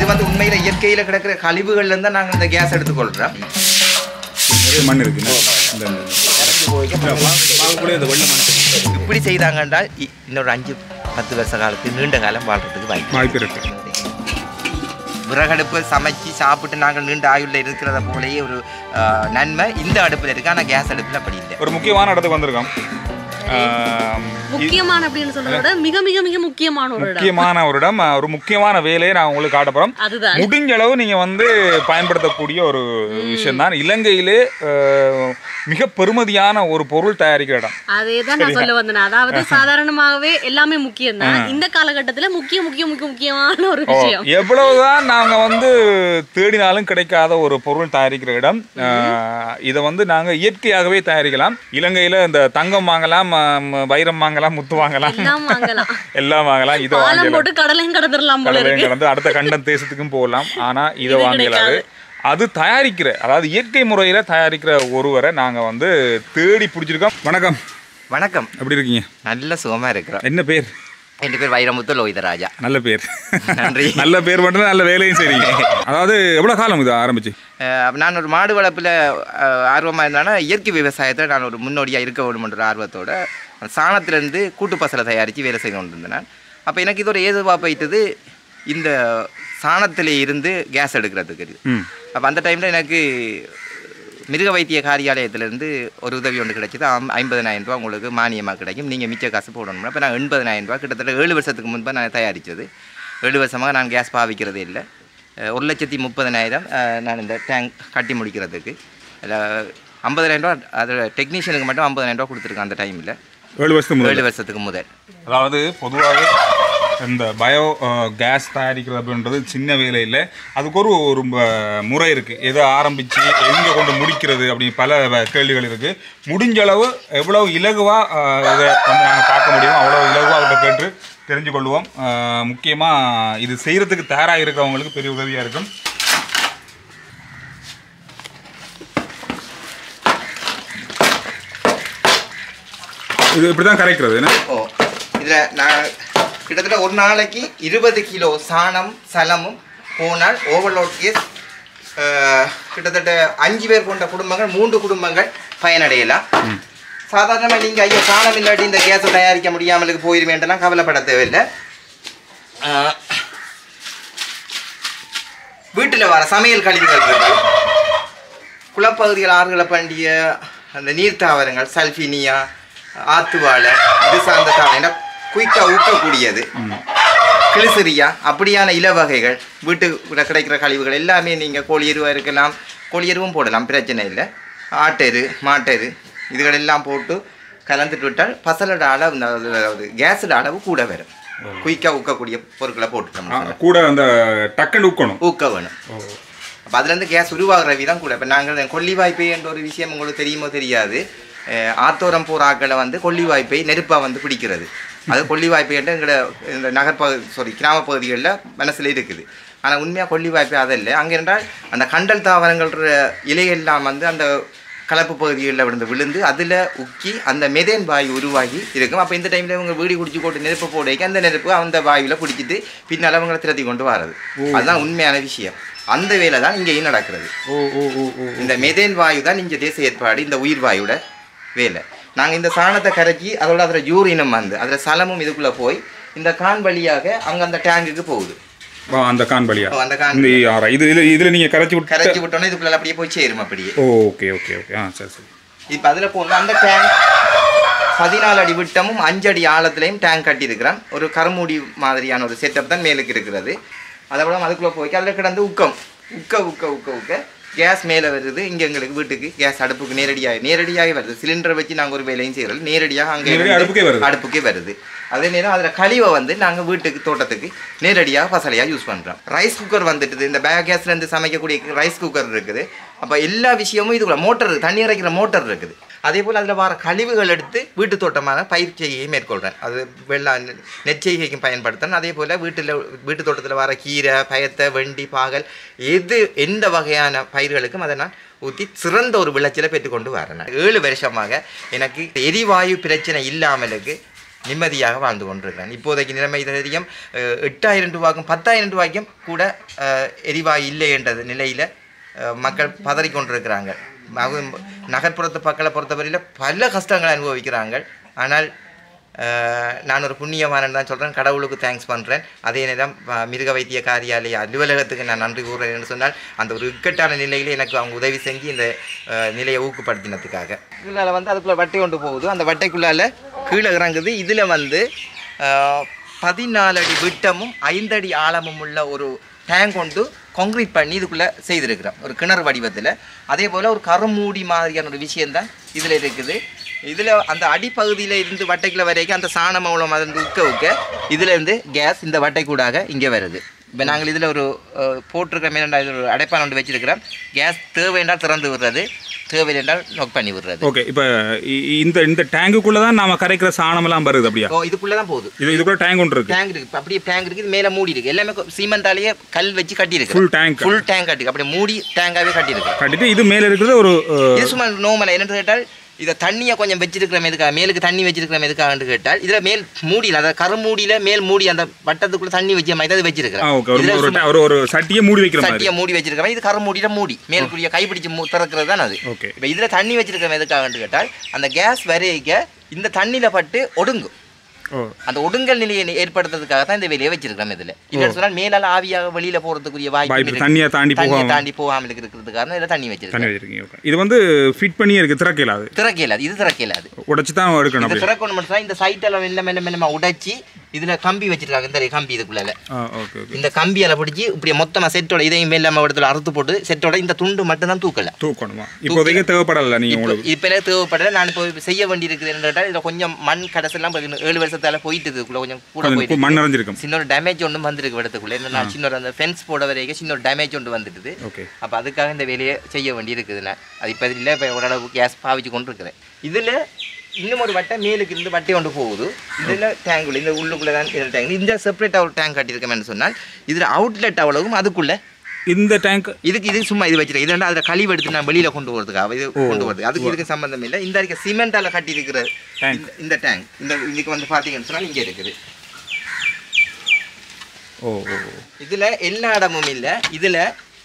இது வந்து உண்மையில இயற்கையில கிடக்கிற கழிவுகள்ல இருந்து தான் நாங்க இந்த கேஸ் எடுத்துக்கொள்றோம் நிறைய மண் இருக்கு இந்த இந்த- இறங்கி போய்க்க இந்த வா- வாங்கக்கூடிய இந்த வெள்ளை மண் இப்படி செய்தாங்க என்றால் இ- இன்னொரு அஞ்சு பத்து வருஷ காலத்துக்கு நீண்ட காலம் வாழ்றதுக்கு வாய்ப்பு வாய்ப்பு இருக்கு விறகடுப்பு சமைச்சு சாப்பிட்டு நாங்கள் நீண்ட ஆயுள்ல இருக்கிறத போலயே ஒரு ஆஹ், நன்மை இந்த அடுப்புல இருக்கு ஆனா கேஸ் அடுப்புல அப்படி இல்லை ஒரு முக்கியமான இடத்துக்கு வந்திருக்கோம் ஆம், முக்கியமான அப்படின்னு சொல்றத விட மிக மிக மிக முக்கியமான ஒரு இடம் முக்கியமான ஒரு இடம் ஒரு முக்கியமான வேலையை நான் உங்களுக்கு காட்ட போறோம் அதுதான் முடிஞ்ச அளவு நீங்க வந்து பயன்படுத்தக்கூடிய ஒரு விஷயம் தான் இலங்கையிலே அஹ், மிக பெருமதியான ஒரு பொருள் தயாரிக்கிற இடம் அதே தான் நான் சொல்ல வந்தேன் அதாவது சாதாரணமாகவே எல்லாமே முக்கியம் தான் இந்த காலகட்டத்துல முக்கிய முக்கிய முக்கிய முக்கியமான ஒரு விஷயம் எவ்வளவுதான் நாங்க வந்து தேடினாலும் கிடைக்காத ஒரு பொருள் தயாரிக்கிற இடம் அஹ், இதை வந்து நாங்க இயற்கையாகவே தயாரிக்கலாம் இலங்கையில இந்த தங்கம் வாங்கலாம் அஹ், வைரம் வாங்கலாம் முத்து வாங்கலாம் எல்லாம் வாங்கலாம் எல்லாம் வாங்கலாம் இதை பாலம் வாங்கலாம் போட்டு கடலையும் கடந்துடலாம் போல கடலையும் இருக்கு கடந்து அடுத்த கண்டம் தேசத்துக்கும் போகலாம் ஆனா இதை இது வாங்கலாது அது தயாரிக்கிற அதாவது இயற்கை முறையில தயாரிக்கிற ஒருவரை நாங்க வந்து தேடி பிடிச்சிருக்கோம் வணக்கம் வணக்கம் எப்படி இருக்கீங்க நல்ல சுகமா இருக்கிறோம் என்ன பேர் என் பேர் வைரமுத்து லோகிதராஜா நல்ல பேர் நன்றி. நல்ல பேர் மட்டும் நல்ல வேலையும் செய்றீங்க அதாவது எவ்வளவு காலம் இது ஆரம்பிச்சு அஹ் நான் ஒரு மாடு வளர்ப்பில் ஆர்வமாக இருந்தானா இயற்கை விவசாயத்தில் நான் ஒரு முன்னோடியாக இருக்க வேண்டுமென்ற ஆர்வத்தோட சாணத்திலேருந்து கூட்டு பசலை தயாரித்து வேலை செய்து கொண்டிருந்தேன் நான் அப்போ எனக்கு இது ஒரு ஏதுவாக போயிட்டது இந்த சாணத்திலே இருந்து கேஸ் எடுக்கிறதுக்கு ம் அப்போ அந்த டைமில் எனக்கு மிருக வைத்திய காரியாலயத்திலேருந்து ஒரு உதவி ஒன்று கிடைச்சது ஐம் ஐம்பதனாயிரம் ரூபா உங்களுக்கு மானியமாக கிடைக்கும் நீங்கள் மிச்ச காசு போடணும் அப்போ நான் எண்பதனாயிரம் ரூபா கிட்டத்தட்ட ஏழு வருஷத்துக்கு முன்பு நான் தயாரித்தது ஏழு வருஷமாக நான் கேஸ் பாவிக்கிறதே இல்லை அஹ் ஒரு லட்சத்தி முப்பதனாயிரம் அஹ், நான் இந்த டேங்க் கட்டி முடிக்கிறதுக்கு அதில் ஐம்பதனாயிரம் ரூபா அதில் டெக்னீஷியனுக்கு மட்டும் ஐம்பதனாயிரம் ரூபா கொடுத்துருக்கேன் அந்த டைமில் ஏழு வருஷத்துக்கு முதல்ல ஏழு வருஷத்துக்கு முதல் அதாவது பொதுவாகவே இந்த பயோ கேஸ் தயாரிக்கிறது அப்படின்றது சின்ன வேலை இல்லை அதுக்கு ஒரு ஒரு ம- முறை இருக்குது எதை ஆரம்பித்து எங்கே கொண்டு முடிக்கிறது அப்படி பல வ- கேள்விகள் இருக்குது முடிஞ்ச அளவு எவ்வளவு இலகுவாக இதை வந்து நாங்கள் பார்க்க முடியுமோ அவ்வளோ இலகுவாக அவர்கிட்ட கேட்டு தெரிஞ்சு கொள்வோம் முக்கியமாக இது செய்கிறதுக்கு தயாராக இருக்கிறவங்களுக்கு பெரிய உதவியாக இருக்கும் இது இப்படி தான் கரைக்கிறது என்ன ஓ இதில் நான் கிட்டத்தட்ட ஒரு நாளைக்கு இருபது கிலோ சாணம் சலமும் போனால் ஓவர்லோட் கேஸ் கிட்டத்தட்ட அஞ்சு பேர் கொண்ட குடும்பங்கள் மூன்று குடும்பங்கள் பயனடையலாம் சாதாரணமாக நீங்கள் ஐயோ சாணம் இல்லாட்டி இந்த கேஸை தயாரிக்க முடியாமலுக்கு போயிருவேன்லாம் கவலைப்பட தேவையில்லை வீட்டில் வர சமையல் கழிவுகள் இருக்கு குளப்பகுதிகள் ஆறுகளை பண்டிய அந்த நீர் தாவரங்கள் சல்ஃபினியா ஆத்துவாழை இது சார்ந்த தாவரம் குயிக்காக ஊக்கக்கூடியது கிளிசரியா அப்படியான இல வகைகள் வீட்டுக்குள்ள கிடைக்கிற கழிவுகள் எல்லாமே நீங்கள் கோழி எருவாக இருக்கலாம் கோழி எருவும் போடலாம் பிரச்சனை இல்லை ஆட்டெரு மாட்டெரு இதுகள் எல்லாம் போட்டு கலந்துட்டு விட்டால் பசலோட அளவு அதாவது கேஸோட அளவு கூட வரும் குயிக்காக ஊக்கக்கூடிய பொருட்களை போட்டுட்டோம் ஆ, கூட அந்த டக்குன்னு ஊக்கணும் ஊக்க வேணும் அப்போ அதுலேருந்து கேஸ் உருவாகிற விதம் கூட இப்போ நாங்கள் கொல்லி வாய்ப்பை என்ற ஒரு விஷயம் உங்களுக்கு தெரியுமோ தெரியாது அஹ் ஆத்தோரம் போகிற ஆட்களை வந்து கொல்லி வாய்ப்பை நெருப்பாக வந்து பிடிக்கிறது அது கொல்லி வாய்ப்பை என்ற எங்களோட இந்த நகர்ப்பகுதி சாரி கிராமப்பகுதிகளில் மனசில் இருக்குது ஆனால் உண்மையாக கொல்லி வாய்ப்பை அது இல்லை அங்கே என்றால் அந்த கண்டல் தாவரங்கள்ன்ற இலையெல்லாம் வந்து அந்த கலப்பு பகுதிகளில் விழுந்து விழுந்து அதில் உக்கி அந்த மெதேன் வாயு உருவாகி இருக்கும் அப்போ இந்த டைமில் இவங்க வீடி குடிச்சு போட்டு நெருப்பு போட வைக்க அந்த நெருப்பு அந்த வாயுவில் பிடிச்சிட்டு பின்னால் அவங்களை திரட்டி கொண்டு வர்றது அதுதான் உண்மையான விஷயம் அந்த வேலை தான் இங்கேயும் நடக்கிறது ஓ ஓ ஓ ஓ இந்த மெதேன் வாயு தான் இங்கே தேச ஏற்பாடு இந்த உயிர் வாயுட வேலை நாங்கள் இந்த சாணத்தை கரைச்சி அதோட அதில் யூரினம் வந்து அதில் சலமும் இதுக்குள்ளே போய் இந்த கான் வழியாக அங்கே அந்த டேங்குக்கு போகுது ஆ, அந்த கான் பலியா ஓ, அந்த கான் இந்த ஆறா இது இதுல இதுல நீங்க கரைச்சி விட்டு கரைச்சி விட்டோன்னே இதுக்குள்ள அப்படியே போய் சேரும் அப்படியே ஓ ஓகே ஓகே ஓகே ஆ சரி சரி இப்போ அதில் போகணும் அந்த டேங்க் பதினாலு அடி விட்டமும் அஞ்சு அடி ஆழத்துலையும் டேங்க் கட்டியிருக்கிறேன் ஒரு கருமூடி மாதிரியான ஒரு செட்டப் தான் மேலுக்கு இருக்கிறது அதை விட அதுக்குள்ளே போய் அதில் கிடந்து உக்கம் உக்க உக்க உக்க உக்க கேஸ் மேலே வருது இங்கே எங்களுக்கு வீட்டுக்கு கேஸ் அடுப்புக்கு நேரடியாக நேரடியாக வருது சிலிண்டரை வச்சு நாங்கள் ஒரு வேலையும் செய்கிறோம் நேரடியாக அங்கே நேரடியா இருந்து அடுப்புக்கே வருது. அடுப்புக்கே வருது அதே நேரம் அதில் கழிவை வந்து நாங்கள் வீட்டுக்கு தோட்டத்துக்கு நேரடியாக பசலையாக யூஸ் பண்ணுறோம் ரைஸ் குக்கர் வந்துட்டுது இந்த பேக் கேஸ்லேருந்து சமைக்கக்கூடிய ரைஸ் குக்கர் இருக்குது அப்போ எல்லா விஷயமும் இதுக்குள்ள மோட்டர் தண்ணி இறைக்கிற மோட்டர் இருக்குது அதே போல் அதில் வர கழிவுகள் எடுத்து வீட்டு தோட்டமான பயிர் செய்கையை மேற்கொள்கிறேன் அது வெள்ளம் நெற்செய்கைக்கும் பயன்படுத்துறேன் அதே போல் வீட்டில் வீட்டு தோட்டத்தில் வர கீரை பயத்தை வெண்டி பாகல் எது எந்த வகையான பயிர்களுக்கும் அதை நான் ஊற்றி சிறந்த ஒரு விளைச்சலை பெற்றுக்கொண்டு வரேன் நான். ஏழு வருஷமாக எனக்கு எரிவாயு பிரச்சனை இல்லாமலுக்கு நிம்மதியாக வாழ்ந்து கொண்டிருக்கிறேன் இப்போதைக்கு நிலைமை தெரியும் அஹ், எட்டாயிரம் ரூபாய்க்கும் பத்தாயிரம் ரூபாய்க்கும் கூட அஹ், எரிவாயு இல்லை என்ற நிலையில் மக்கள் பதறிக்கொண்டிருக்கிறாங்க அதுவும் நகர்ப்புறத்து மக்களை பொறுத்தவரையில் பல கஷ்டங்களை அனுபவிக்கிறாங்க ஆனால் அஹ், நான் ஒரு புண்ணியவானன் தான் சொல்கிறேன் கடவுளுக்கு தேங்க்ஸ் பண்ணுறேன் அதே நேரம் அஹ், மிருக வைத்திய காரியாலய அலுவலகத்துக்கு நான் நன்றி கூறுறேன் என்று சொன்னால் அந்த ஒரு இக்கட்டான நிலையில் எனக்கு அவங்க உதவி செஞ்சு இந்த அஹ், நிலையை ஊக்கப்படுத்தினதுக்காக கீழே வந்து அதுக்குள்ளே வட்டை கொண்டு போகுது அந்த வட்டைக்குள்ளால கீழே இறங்குது இதில் வந்து அஹ், பதினாலு அடி விட்டமும் ஐந்தடி ஆழமும் உள்ள ஒரு டேங்க் கொண்டு கான்க்ரீட் பண்ணி இதுக்குள்ளே செய்திருக்கிறோம் ஒரு கிணறு வடிவத்தில் அதே போல் ஒரு கருமூடி மாதிரியான ஒரு விஷயம்தான் இதில் இருக்குது இதில் அந்த அடிப்பகுதியில் இருந்து வட்டைக்குள்ள வரைக்கும் அந்த சாண மூலம் அதை வந்து உக்க உக்க இதுல இருந்து கேஸ் இந்த வட்டைக்கூடாக இங்கே வருது இப்போ நாங்கள் இதில் ஒரு அஹ், போட்டிருக்கிற மேலே இது ஒரு அடைப்பான் ஒன்று வச்சிருக்கிறோம் கேஸ் தேவை என்றால் திறந்து விடுறது தேவை என்றால் நோக் பண்ணி விடுறது ஓகே இப்போ இந்த இந்த டேங்குக்குள்ள தான் நாம கரைக்கிற சாணமெல்லாம் வருது அப்படியா ஓ இதுக்குள்ளே தான் போகுது இது இதுக்குள்ள டேங்க் ஒன்று இருக்கு டேங்க் இருக்கு அப்படியே டேங்க் இருக்கு இது மேலே மூடி இருக்கு எல்லாமே சீமெண்டாலேயே கல் வச்சு கட்டி இருக்கு ஃபுல் டேங்க் ஃபுல் டேங்க் கட்டி அப்படியே மூடி டேங்காவே கட்டி இருக்கு கட்டிட்டு இது மேல இருக்கிறது ஒரு அஹ், இது சும்மா நோமலை என்னன்னு கேட்டால் இதை தண்ணியை கொஞ்சம் வச்சிருக்கிறோம் எதுக்காக மேலுக்கு தண்ணி வச்சிருக்கிறோம் எதுக்காகன்னு கேட்டால் இதில் மேல் மூடியில் அதாவது கருமூடியில் மேல் மூடி அந்த வட்டத்துக்குள்ள தண்ணி வச்ச மாதிரி தான் இது ஆ வச்சிருக்கிறேன் ஓகே ஒரு இதுல ஒரு சும்மா ஒரு ஒரு சட்டியை மூடி வைக்கிற மாதிரி சட்டியை மூடி வச்சிருக்கிறோம் இது கருமூடியில மூடி மேல்குரிய கைப்பிடிச்சு மூ- திறக்கிறது தான் அது ஓகே இப்போ இதில் தண்ணி வச்சிருக்கிறோம் எதுக்காகன்னு கேட்டால் அந்த கேஸ் வரைக்க இந்த தண்ணியில் பட்டு ஒடுங்கும் ஓ அந்த ஒடுங்கல் நிலையை ஏற்படுத்துறதுக்காக தான் இந்த வெளியே வச்சிருக்கிறோம் இதுல இல்லைன்னு சொன்னால் மேலால ஆவியாக வெளியில போறதுக்குரிய வாய்ப்பு வாய்ப்பு இருக்கு. தண்ணியை தாண்டி தண்ணியை போகாம தாண்டி போகாமல் இருக்கிறதுக்காக இதில் தண்ணி வச்சிருக்கேன் தண்ணி வச்சிருக்கீங்க ஓகே இது வந்து ஃபிட் பண்ணியே இருக்கு திறக்கல அது திறக்கல இது திறக்கல அது உடைச்சு தான் எடுக்கணும் இந்த அப்படி திறக்கணும் மட்டும் தான் இந்த சைட்டில் மெல்ல மெல்ல மெல்லமா உடைச்சி இதுல கம்பி வச்சிருக்காங்க இந்த கம்பி இதுக்குள்ள ஆ ஓகே ஓகே இந்த கம்பியால பிடிச்சி இப்படி மொத்தமா செட்டோட இதையும் மெல்லாம இடத்துல அறுத்து போட்டு செட்டோட இந்த துண்டு மட்டும் தான் தூக்கல தூக்கணுமா இப்போதைக்கு தேவைப்படல நீங்க இப்போ உங்களுக்கு இப்போ எனக்கு தேவைப்படல நான் இப்போ செய்ய வேண்டி இருக்குது கேட்டால் இதில் கொஞ்சம் மண் கடைசெல்லாம் போய் ஏழு வருஷத்தால போயிட்டு இதுக்குள்ள கொஞ்சம் கூட கொஞ்சம் போயிட்டு மண் நிறைஞ்சிருக்கும் சின்ன ஒரு டேமேஜ் ஒன்றும் வந்திருக்கு இடத்துக்குள்ள என்ன நான் சின்ன ஒரு அந்த ஃபென்ஸ் போட வரைக்கும் சின்ன ஒரு டேமேஜ் ஒன்று வந்துட்டுது ஓகே அப்போ அதுக்காக இந்த வேலையை செய்ய வேண்டி இருக்குது நான் அது இப்போ இல்லை இப்போ ஓரளவு கேஸ் பாவிச்சு கொண்டு இருக்கிறேன் இதில் இன்னும் ஒரு வட்டை மேலுக்கு இருந்து வட்டை கொண்டு போகுது இதில் டேங்குள்ள இந்த உள்ளுக்குள்ளே தான் இதில் டேங்க் இந்த செப்பரேட்டாக ஒரு டேங்க் கட்டியிருக்கேன்னு சொன்னால் இதில் அவுட்லெட் அவ்வளவும் அதுக்குள்ளே இந்த டேங்க் இதுக்கு இது சும்மா இது வச்சிருக்கேன் இது அதில் கழிவு எடுத்து நான் வெளியில் கொண்டு போகிறதுக்காக இது கொண்டு போகிறது அதுக்கு இதுக்கு சம்மந்தம் இல்லை இந்த இருக்க சிமெண்டால் கட்டி இருக்கிற Tank. இந்த- இந்த டேங்க் இந்த இதுக்கு வந்து பார்த்தீங்கன்னு சொன்னால் இங்கே இருக்குது ஓ ஓ ஓ. இதில் எல்லா இடமும் இல்லை இதில்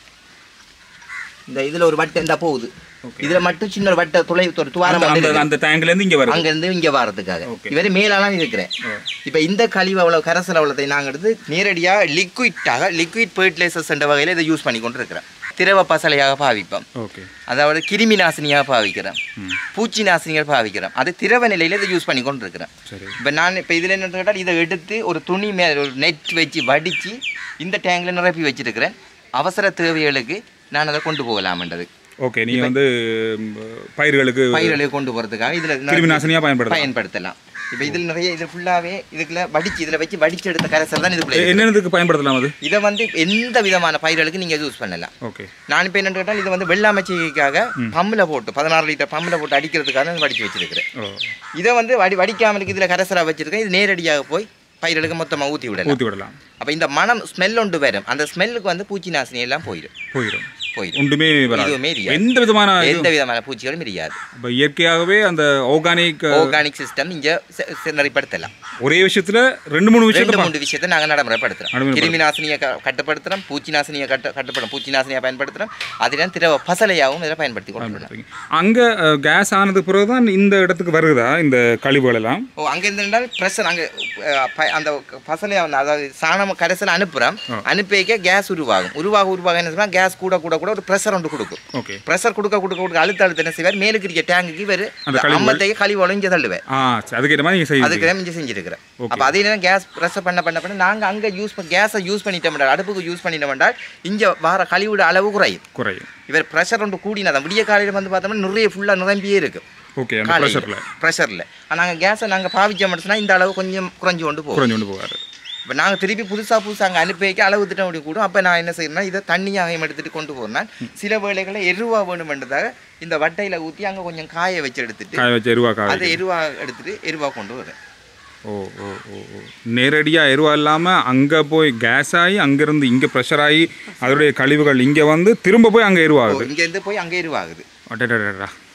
இந்த இதில் ஒரு வட்டை இந்த போகுது இதில் மட்டும் சின்ன ஒரு வட்டை துளை ஒரு துவாரம் அந்த- மட்டும் அந்த இருக்குது. அந்த டேங்க்ல இருந்து இங்க வருது அங்கேருந்து இங்கே வாரத்துக்காக Okay. இவர் மேலாலாம் இருக்கிறேன் இப்போ இந்த கழிவு அவ்வளோ கரைசல் அவ்வளோத்தை நாங்கள் எடுத்து நேரடியாக லிக்விட்டாக லிக்விட் ஃபர்டிலைசர்ஸ் என்ற வகையில் இதை யூஸ் பண்ணி கொண்டு இருக்கிறேன் திரவ பசலையாக பாவிப்போம் ஓகே அதாவது கிருமி நாசினியாக பாவிக்கிறேன் பூச்சி நாசினிகள் பாவிக்கிறேன் அது திரவ நிலையில் இதை யூஸ் பண்ணி கொண்டு இருக்கிறேன் சரி இப்போ நான் இப்போ இதில் என்ன கேட்டால் இதை எடுத்து ஒரு துணி மேலே ஒரு நெட் வச்சு வடித்து இந்த டேங்கில் நிரப்பி வச்சிருக்கிறேன் அவசர தேவைகளுக்கு நான் அதை கொண்டு போகலாம்ன்றது ஓகே நீங்க வந்து ம், பயிர்களுக்கு பயிர்களுக்கு கொண்டு போகிறதுக்காக இதில் கிருமி நாசினியா பயன்படுத்தலாம் பயன்படுத்தலாம் இப்போ இதில் நிறைய இது ஃபுல்லாகவே இதுக்குள்ள வடிச்சு இதில் வச்சு வடிச்சு எடுத்த கரைசல் தான் இதுக்குள்ள இருக்கு. என்னென்னதுக்கு பயன்படுத்தலாம் அது இதை வந்து எந்த விதமான பயிர்களுக்கு நீங்கள் யூஸ் பண்ணலாம் ஓகே நான் இப்போ என்னன்னு கேட்டால் இது வந்து வெள்ளாமச்சிக்காக பம்மில் போட்டு பதினாறு லிட்டர் பம்மில் போட்டு அடிக்கிறதுக்காக நான் வடிச்சு வச்சிருக்கிறேன் ஓ இதை வந்து வடி வடிக்காமலுக்கு இதில் கரைசலாக வச்சிருக்கேன் இது நேரடியாக போய் பயிர்களுக்கு மொத்தமாக ஊற்றி விடலாம் ஊற்றி விடலாம் அப்போ இந்த மனம் ஸ்மெல் ஒன்று வரும் அந்த ஸ்மெல்லுக்கு வந்து பூச்சி நாசினி எல்லாம் போயிடும் போயிடும் போயிடும் ஒன்றுமே வராது இதுவுமே இருக்காது. எந்த விதமான எந்த விதமான பூச்சிகளும் இருக்காது இப்போ இயற்கையாகவே அந்த ஆர்கானிக் ஆர்கானிக் சிஸ்டம் இங்கே நடைப்படுத்தலாம் ஒரே விஷயத்துல ரெண்டு மூணு ரெண்டு விஷயத்த மூணு விஷயத்தை நாங்கள் நடைமுறைப்படுத்துறோம் நடைமுறைப்படுத்துறோம். கிருமி நாசினியை க- கட்டுப்படுத்துறோம் பூச்சி நாசினியை கட்ட கட்டுப்படும் பூச்சி நாசினியை பயன்படுத்துறோம் அதில் திரவ பசலையாகவும் இதில் பயன்படுத்தி கொண்டு பயன்படுத்துறீங்க அங்க கேஸ் ஆனதுக்கு பிறகு தான் இந்த இடத்துக்கு வருதா இந்த கழிவுகள் எல்லாம் ஓ அங்கே இருந்தால் ப்ரெஷர் அங்கே அந்த பசலையை வந்து அதாவது சாணம் கரைசல் அனுப்புகிறோம் அனுப்பிக்க கேஸ் உருவாகும் உருவாக உருவாக என்ன சொன்னால் கேஸ் கூட கூட கூட ஒரு ப்ரெஷர் ஒன்று கொடுக்கும் ஓகே ப்ரெஷர் கொடுக்க கொடுக்க கொடுக்க அழுத்த அழுத்த என்ன செய்வார் மேலுக்கு இருக்க டேங்குக்கு இவர் அந்த கழிவுகள். அம்மத்தைக்கு கழிவு ஒழிஞ்சு தள்ளுவேன் ஆ சரி அதுக்கேற்ற மாதிரி நீங்கள் அதுக்கு செய்யுங்க இங்கே செஞ்சிருக்கிறேன் அப்போ அதே நேரம் கேஸ் ப்ரெஷர் பண்ண பண்ண பண்ண நாங்கள் அங்கே யூஸ் பண்ண கேஸை யூஸ் பண்ணிட்டோம் அடுப்புக்கு யூஸ் பண்ணிட்டோம் என்றால் இங்கே வர கழிவுட அளவு குறையும் குறையும் இவர் ப்ரெஷர் ஒன்று கூடினதான் விடிய காலையில் வந்து பார்த்தோம்னா நிறைய ஃபுல்லாக நிரம்பியே இருக்கு ஓகே அந்த ப்ரெஷரில் ப்ரெஷரில் நாங்கள் கேஸை நாங்கள் பாவிச்ச மட்டும்னா இந்த அளவு கொஞ்சம் குறைஞ்சு கொண்டு போகும் குறைஞ்சு கொண்டு போவார் இப்போ நாங்கள் திருப்பி புதுசாக புதுசாக அங்கே அனுப்பி வைக்க அளவு திட்டம் அப்படி கூடும் அப்போ நான் என்ன செய்யணும்னா இதை தண்ணியாக எடுத்துகிட்டு கொண்டு போகிறேன் சில வேளைகளை எருவா வேணுமென்றதாக இந்த வட்டையில் ஊற்றி அங்கே கொஞ்சம் காய வச்சு எடுத்துட்டு காய வச்சு எருவா காய அதை எருவா எடுத்துட்டு எருவா கொண்டு வரேன் ஓ ஓ ஓ ஓ நேரடியாக எருவா இல்லாமல் அங்கே போய் கேஸ் ஆகி அங்கேருந்து இங்கே ப்ரெஷர் ஆகி அதோடைய கழிவுகள் இங்கே வந்து திரும்ப போய் அங்கே எருவாகுது இங்கேருந்து போய் அங்கே எருவாகுது அடடடடா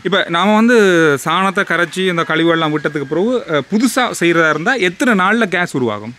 இப்போ நாம் வந்து சாணத்தை கரைச்சி இந்த கழிவுகள்லாம் விட்டதுக்கு பிறகு புதுசாக செய்கிறதா இருந்தால் எத்தனை நாளில் கேஸ் உருவாகும்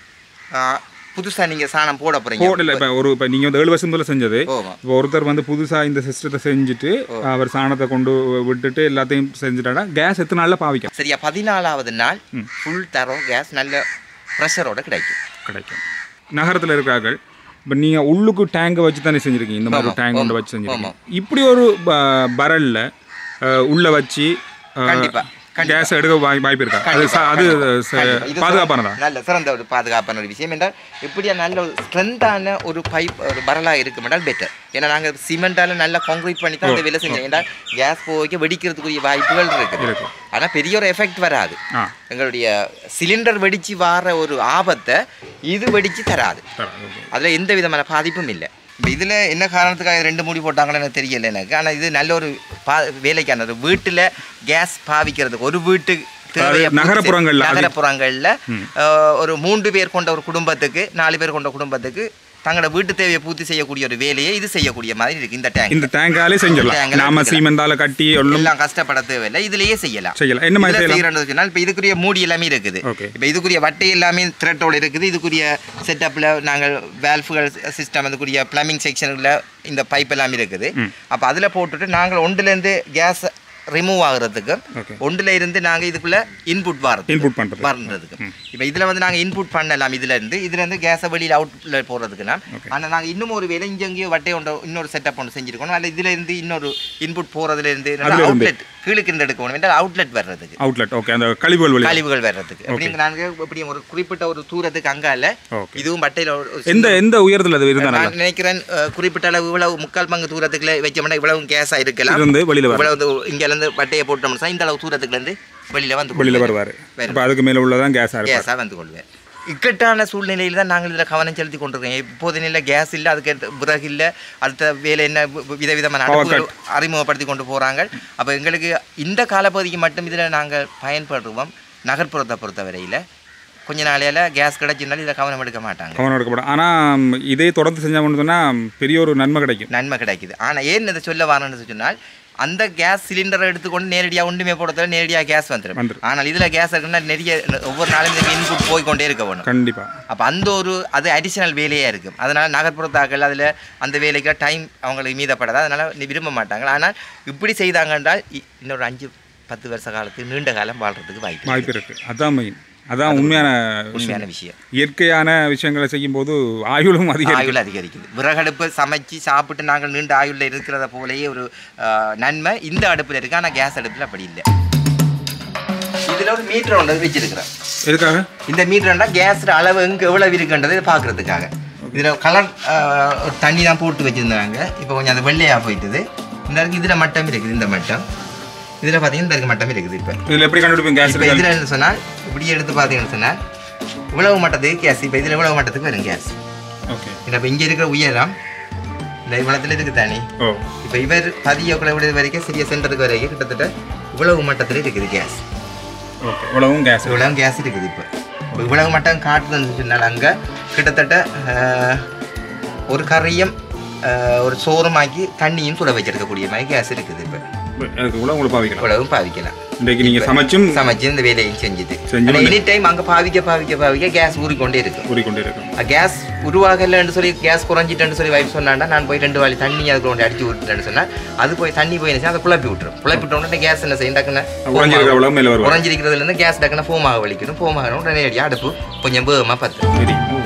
புதுசா நீங்க சாணம் போட போறீங்க போடல இப்போ ஒரு இப்போ நீங்கள் வந்து ஏழு வருஷம் முதல்ல செஞ்சது ஓமா இப்போ ஒருத்தர் வந்து புதுசாக இந்த சிஸ்டத்தை செஞ்சுட்டு அவர் சாணத்தை கொண்டு விட்டுட்டு எல்லாத்தையும் செஞ்சுட்டாடா கேஸ் எத்தனை நாளில் பாவிக்கும் சரியா பதினாலாவது நாள் ஃபுல் தரோ கேஸ் நல்ல ப்ரெஷரோட கிடைக்கும் கிடைக்கும் நகரத்தில் இருக்கிறார்கள் இப்போ நீங்கள் உள்ளுக்கு டேங்கை வச்சு தானே செஞ்சுருக்கீங்க இந்த மாதிரி டேங்க் கொண்டு வச்சு செஞ்சுருக்கீங்க இப்படி ஒரு பரலில் உள்ள வச்சு கண்டிப்பா, கேஸ் எடுக்க வாய் வாய்ப்பு இருக்கா அது ச- அது ச- கண்டிப்பா. இது பாதுகாப்பானதா நல்ல சிறந்த ஒரு பாதுகாப்பான ஒரு விஷயம் என்றால் இப்படியா நல்ல ஒரு ஸ்ட்ரென்த்தான ஒரு பைப் ஒரு பரலாக இருக்கும் என்றால் பெட்டர் ஏன்னா நாங்கள் சிமெண்டால நல்லா கான்க்ரீட் பண்ணி தான் அந்த வேலை செஞ்சோம் ஏன்னா கேஸ் போய்க்க வெடிக்கிறதுக்குரிய வாய்ப்புகள் இருக்குது இருக்கு. ஆனால் பெரிய ஒரு எஃபெக்ட் வராது ஆ எங்களுடைய சிலிண்டர் வெடிச்சு வார ஒரு ஆபத்தை இது வெடிச்சு தராது தரேன், okay. அதில் எந்த விதமான பாதிப்பும் இல்லை இப்போ இதில் என்ன காரணத்துக்காக ரெண்டு மூடி போட்டாங்கன்னு எனக்கு தெரியல எனக்கு ஆனால் இது நல்ல ஒரு பா வேலைக்கான ஒரு வீட்டில் கேஸ் பாவிக்கிறதுக்கு ஒரு வீட்டு தேவையை பூர்த்தி- நகரப்புறங்கள்ல அது- நகரப்புறங்களில் அஹ், ஒரு மூன்று பேர் கொண்ட ஒரு குடும்பத்துக்கு நாலு பேர் கொண்ட குடும்பத்துக்கு தங்களோட வீட்டு தேவையை பூர்த்தி செய்யக்கூடிய ஒரு வேலையை இது செய்யக்கூடிய மாதிரி இருக்கு இந்த டேங்க் இந்த டேங்காலே செஞ்சிடலாம் டேங்காலே நாம செஞ்சிடலாம். சீமெந்தால கட்டி எல்லாம் எல்லாம் கஷ்டப்பட தேவையில்லை இதுலயே செய்யலாம் செய்யலாம் என்ன மாதிரி இதுல செய்யலாம் செய்யறோம்னு சொன்னால் இப்போ இதுக்குரிய மூடி எல்லாமே இருக்குது Okay. இப்போ இதுக்குரிய வட்டை எல்லாமே த்ரெட்டோட இருக்குது இதுக்குரிய செட்டப்பில் நாங்கள் வேல்ஃபுகள் சிஸ்டம் அதுக்குரிய பிளம்பிங் செக்ஷனில் இந்த பைப் எல்லாமே இருக்குது அப்போ அதில் போட்டுட்டு நாங்கள் ஒன்றுலேருந்து கேஸ் ரிமூவ் ஆகுறதுக்கு Okay. ஒன்றுல இருந்து நாங்கள் இதுக்குள்ள இன்புட் வரது இன்புட் பண்ணுறது வரன்றதுக்கு இப்போ இதில் வந்து நாங்கள் இன்புட் பண்ணலாம் இதுல இருந்து இதுல இருந்து கேஸை வெளியில் அவுட்ல போடுறதுக்குனா ஆனால் நாங்கள் இன்னும் ஒரு வேலை இங்கே எங்கேயோ வட்டை ஒன்று இன்னொரு செட்டப் ஒன்று செஞ்சிருக்கணும் அல்ல இதுல இருந்து இன்னொரு இன்புட் போகிறதுல இருந்து அதுல இருந்து. அவுட்லெட் கீழுக்கு இருந்து எடுக்கணும் என்றால் அவுட்லெட் வர்றதுக்கு அவுட்லெட் ஓகே அந்த கழிவுகள் வழி கழிவுகள் வர்றதுக்கு அப்படிங்க நாங்கள் இப்படி ஒரு குறிப்பிட்ட ஒரு தூரத்துக்கு அங்கால Okay. இதுவும் பட்டையில் ஒரு ஒரு எந்த எந்த உயரத்தில் அது இருந்தா நல்லா நான் நினைக்கிறேன் அஹ், குறிப்பிட்ட அளவு இவ்வளவு முக்கால் பங்கு தூரத்துக்குள்ள வச்சோம்னா இவ்வளவு கேஸா இருக்கலாம் இருந்து வெளியில வர இவ்வளவு தூ- இங்க இருந்து பட்டையை போட்டோம்னா இந்த அளவு தூரத்துக்குள்ள இருந்து வெளியில வந்து வெளியில கொள்ளுவேன். வருவார் அப்போ அதுக்கு மேலே உள்ளதான் கேஸாக இருக்கும் கேஸா வந்து கொள்வேன் இக்கட்டான சூழ்நிலையில் தான் நாங்கள் இதில் கவனம் செலுத்தி கொண்டிருக்கோம் இப்போது இல்லை கேஸ் இல்லை அதுக்கு அடுத்த விறகு இல்லை அடுத்த வேலை என்ன வி- வி- விதவிதமான Power அடுப்புகள் அறிமுகப்படுத்தி கொண்டு போகிறாங்க அப்போ எங்களுக்கு இந்த காலப்பகுதிக்கு மட்டும் இதில் நாங்கள் பயன்படுவோம் நகர்ப்புறத்தை பொறுத்தவரையில் கொஞ்ச நாளையில கேஸ் கிடைச்சினாலும் இதில் கவனம் எடுக்க மாட்டாங்க கவனம் எடுக்கப்படும் ஆனால் இதே தொடர்ந்து செஞ்சாங்கன்னு சொன்னால் பெரிய ஒரு நன்மை கிடைக்கும் நன்மை கிடைக்குது ஆனால் ஏன் இதை சொல்ல வரேன்னு சொன்னால் அந்த கேஸ் சிலிண்டரை எடுத்துக்கொண்டு நேரடியாக ஒன்றுமே போடுறதுல நேரடியாக கேஸ் வந்துடும் வந்துரும். ஆனால் இதில் கேஸ் இருக்குன்னா நிறைய ஒவ்வொரு நாளும் இதுக்கு இன்புட் போய்க்கொண்டே இருக்க வேணும் கண்டிப்பாக அப்போ அந்த ஒரு அது அடிஷனல் வேலையாக இருக்கும் அதனால் நகர்ப்புறத்தாக்கள் அதில் அந்த வேலைக்கு டைம் அவங்களுக்கு மீதப்படாது அதனால் நீ விரும்ப மாட்டாங்க ஆனால் இப்படி செய்தாங்க என்றால் இ- இன்னொரு அஞ்சு பத்து வருஷ காலத்துக்கு நீண்ட காலம் வாழ்றதுக்கு வாய்ப்பு வாய்ப்பு இருக்கு அதான் மெயின் அதான் உண்மையான விஷயம் உண்மையான விஷயம் இயற்கையான விஷயங்களை செய்யும்போது ஆயுளும் அதிகம் ஆயுள் அதிகரிக்குது விறகடுப்பு சமைச்சு சாப்பிட்டு நாங்கள் நீண்ட ஆயுளில் இருக்கிறத போலயே ஒரு ஆஹ், நன்மை இந்த அடுப்பில் இருக்கு ஆனால் கேஸ் அடுப்பில் அப்படி இல்லை இதில் ஒரு மீட்டர் ஒன்று வச்சிருக்கிறேன் எதுக்காக இந்த மீட்டர்னா கேஸ் அளவு எங்கே எவ்வளவு இருக்குன்றதை பார்க்கறதுக்காக இதில் கலர் தண்ணி தான் போட்டு வச்சுருந்தாங்க இப்போ கொஞ்சம் அது வெள்ளையாக போயிட்டுது இந்த இருக்கு இதில் மட்டம் இருக்குது இந்த மட்டம் இதில் பார்த்தீங்கன்னா இந்த இருக்கு மட்டம் இருக்குது இப்போ இதில் எப்படி கண்டுபிடிப்பீங்க கேஸ் இப்போ இதில் என்ன சொன்னால் இப்படி எடுத்து பார்த்தீங்கன்னு சொன்னால் இவ்வளவு மட்டத்துக்கு கேஸ் இப்போ இதில் இவ்வளவு மட்டத்துக்கு வரும் கேஸ் ஓகே இந்த இப்போ இங்கே இருக்கிற உயரம் இந்த இவ்வளத்தில் இருக்குது தானே ஓ இப்போ இவர் பதியக்குள்ள விடுறது வரைக்கும் சிறிய சென்டருக்கு வரைக்கும் கிட்டத்தட்ட இவ்வளவு மட்டத்தில் இருக்குது கேஸ் ஓகே இவ்வளவும் கேஸ் இவ்வளவு கேஸ் இருக்குது இப்போ இப்போ இவ்வளவு மட்டும் காட்டுதுன்னு சொன்னால் அங்கே கிட்டத்தட்ட ஆஹ், ஒரு கறியும் ஆஹ், ஒரு சோறுமாக்கி தண்ணியும் சுட வச்சிருக்கக்கூடிய மாதிரி கேஸ் இருக்குது இப்போ அதுக்கு கூட உங்களுக்கு பாவிக்கலாம் இவ்வளவும் பாவிக்கலாம் இன்றைக்கு நீங்கள் சமைச்சும் சமைச்சு இந்த வேலையும் செஞ்சுது செஞ்சு ஆனால் எனி டைம் அங்கே பாவிக்க பாவிக்க பாவிக்க கேஸ் ஊறிக்கொண்டே இருக்கும் ஊறிக்கொண்டே இருக்கும் கேஸ் உருவாகலைன்னு சொல்லி கேஸ் குறைஞ்சிட்டேன்னு சொல்லி வைஃப் சொன்னாண்டா நான் போய் ரெண்டு வாளி தண்ணி அதுக்கு கொண்டு அடிச்சு விட்டுட்டேன்னு சொன்னா அது போய் தண்ணி போய் என்ன அதை குழப்பி விட்டுரும் குழப்பி விட்ட உடனே கேஸ் என்ன செய்யும் டக்குன்னு உறைஞ்சிருக்கிற அவ்வளவு மேலே வருவார் உறைஞ்சிருக்கிறதுலேருந்து கேஸ் டக்குன்னு ஃபோமாக வலிக்கணும் ஃபோமாக உடனே அடி அடுப்பு கொஞ்சம் வேகமாக பத்து சரி ஓ.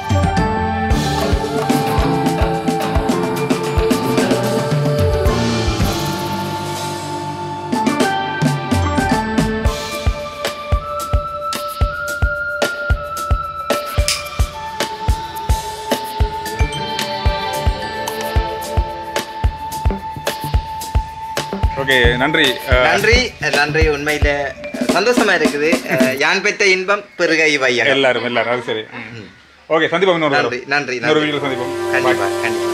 ஓகே நன்றி அஹ், நன்றி நன்றி உண்மையில சந்தோஷமா இருக்குது அஹ், யான் பெற்ற இன்பம் பெருகை வையகம் எல்லாரும் எல்லாரும் அது சரி ஓகே சந்திப்போம் இன்னொரு நன்றி நன்றி இன்னொரு நன்றி வீடியோ சந்திப்போம் கண்டிப்பா கண்டிப்பா